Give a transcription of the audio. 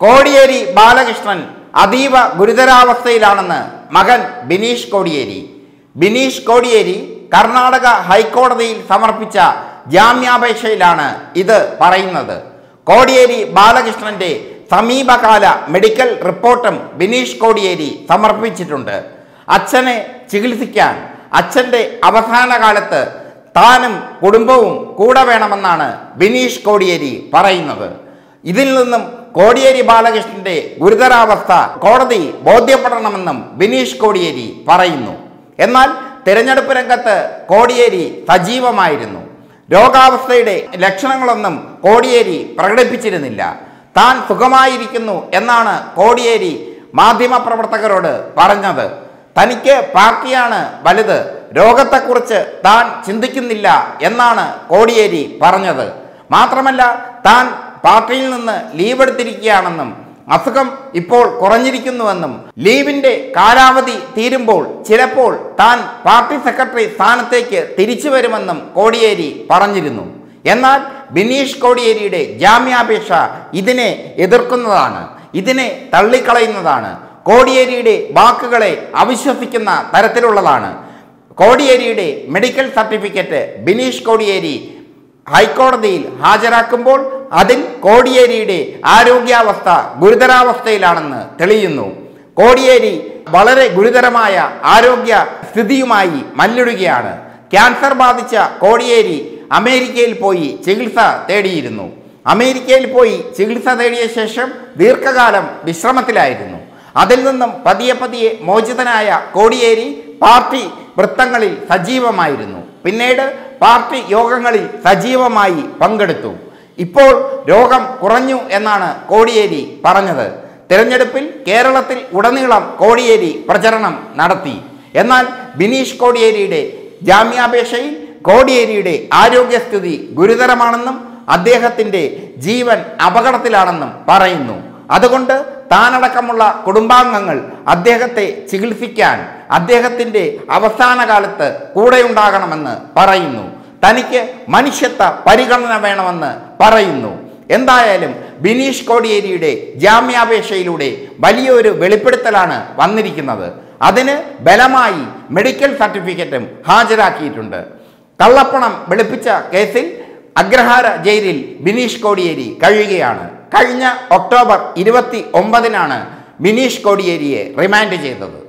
കോടിയേരി ബാലകൃഷ്ണൻ അതീവ ഗുരുതരാവസ്ഥയിലാണെന്ന് മകൻ ബിനീഷ് കോടിയേരി ബിനീഷ് കോടിയേരി കർണാടക ഹൈക്കോടതിയിൽ സമർപ്പിച്ച ജാമ്യാപേക്ഷയിലാണ് ഇത് പറയുന്നത് കോടിയേരി ബാലകൃഷ്ണന്റെ സമീപകാല മെഡിക്കൽ റിപ്പോർട്ടും ബിനീഷ് കോടിയേരി സമർപ്പിച്ചിട്ടുണ്ട് അച്ഛനെ ചികിത്സിക്കാൻ അച്ഛൻ്റെ അവസാന കാലത്ത് താനും കുടുംബവും കൂടെ വേണമെന്നാണ് ബിനീഷ് കോടിയേരി പറയുന്നത് ഇതിൽ നിന്നും കോടിയേരി ബാലകൃഷ്ണന്റെ ഗുരുതരാവസ്ഥ കോടതി ബോധ്യപ്പെടണമെന്നും ബിനീഷ് കോടിയേരി പറയുന്നു എന്നാൽ തിരഞ്ഞെടുപ്പ് രംഗത്ത് കോടിയേരി സജീവമായിരുന്നു രോഗാവസ്ഥയുടെ ലക്ഷണങ്ങളൊന്നും കോടിയേരി പ്രകടിപ്പിച്ചിരുന്നില്ല താൻ സുഖമായിരിക്കുന്നു എന്നാണ് കോടിയേരി മാധ്യമപ്രവർത്തകരോട് പറഞ്ഞത് തനിക്ക് പാർട്ടിയാണ് വലുത് രോഗത്തെക്കുറിച്ച് താൻ ചിന്തിക്കുന്നില്ല എന്നാണ് കോടിയേരി പറഞ്ഞത് മാത്രമല്ല താൻ പാർട്ടിയിൽ നിന്ന് ലീവ് എടുത്തിരിക്കുകയാണെന്നും അസുഖം ഇപ്പോൾ കുറഞ്ഞിരിക്കുന്നുവെന്നും ലീവിന്റെ കാലാവധി തീരുമ്പോൾ ചിലപ്പോൾ താൻ പാർട്ടി സെക്രട്ടറി സ്ഥാനത്തേക്ക് തിരിച്ചു വരുമെന്നും കോടിയേരി പറഞ്ഞിരുന്നു എന്നാൽ ബിനീഷ് കോടിയേരിയുടെ ജാമ്യാപേക്ഷ ഇതിനെ എതിർക്കുന്നതാണ് ഇതിനെ തള്ളിക്കളയുന്നതാണ് കോടിയേരിയുടെ വാക്കുകളെ അവിശ്വസിക്കുന്ന തരത്തിലുള്ളതാണ് കോടിയേരിയുടെ മെഡിക്കൽ സർട്ടിഫിക്കറ്റ് ബിനീഷ് കോടിയേരി ഹൈക്കോടതിയിൽ ഹാജരാക്കുമ്പോൾ അതിൽ കോടിയേരിയുടെ ആരോഗ്യാവസ്ഥ ഗുരുതരാവസ്ഥയിലാണെന്ന് തെളിയുന്നു കോടിയേരി വളരെ ഗുരുതരമായ ആരോഗ്യ സ്ഥിതിയുമായി മല്ലിടുകയാണ് ക്യാൻസർ ബാധിച്ച കോടിയേരി അമേരിക്കയിൽ പോയി ചികിത്സ തേടിയിരുന്നു അമേരിക്കയിൽ പോയി ചികിത്സ തേടിയ ശേഷം ദീർഘകാലം വിശ്രമത്തിലായിരുന്നു അതിൽ നിന്നും പതിയെ പതിയെ മോചിതനായ കോടിയേരി പാർട്ടി വൃത്തങ്ങളിൽ സജീവമായിരുന്നു പിന്നീട് പാർട്ടി യോഗങ്ങളിൽ സജീവമായി പങ്കെടുത്തു ഇപ്പോൾ രോഗം കുറഞ്ഞു എന്നാണ് കോടിയേരി പറഞ്ഞത് തിരഞ്ഞെടുപ്പിൽ കേരളത്തിൽ ഉടനീളം കോടിയേരി പ്രചരണം നടത്തി എന്നാൽ ബിനീഷ് കോടിയേരിയുടെ ജാമ്യാപേക്ഷയിൽ കോടിയേരിയുടെ ആരോഗ്യസ്ഥിതി ഗുരുതരമാണെന്നും അദ്ദേഹത്തിൻ്റെ ജീവൻ അപകടത്തിലാണെന്നും പറയുന്നു അതുകൊണ്ട് താനടക്കമുള്ള കുടുംബാംഗങ്ങൾ അദ്ദേഹത്തെ ചികിത്സിക്കാൻ അദ്ദേഹത്തിൻ്റെ അവസാന കാലത്ത് കൂടെയുണ്ടാകണമെന്ന് പറയുന്നു തനിക്ക് മനുഷ്യത്വ പരിഗണന വേണമെന്ന് പറയുന്നു എന്തായാലും ബിനീഷ് കോടിയേരിയുടെ ജാമ്യാപേക്ഷയിലൂടെ വലിയൊരു വെളിപ്പെടുത്തലാണ് വന്നിരിക്കുന്നത് അതിന് ബലമായി മെഡിക്കൽ സർട്ടിഫിക്കറ്റും ഹാജരാക്കിയിട്ടുണ്ട് കള്ളപ്പണം വെളുപ്പിച്ച കേസിൽ അഗ്രഹാര ജയിലിൽ ബിനീഷ് കോടിയേരി കഴിയുകയാണ് കഴിഞ്ഞ ഒക്ടോബർ ഇരുപത്തി ഒമ്പതിനാണ് ബിനീഷ് കോടിയേരിയെ റിമാൻഡ് ചെയ്തത്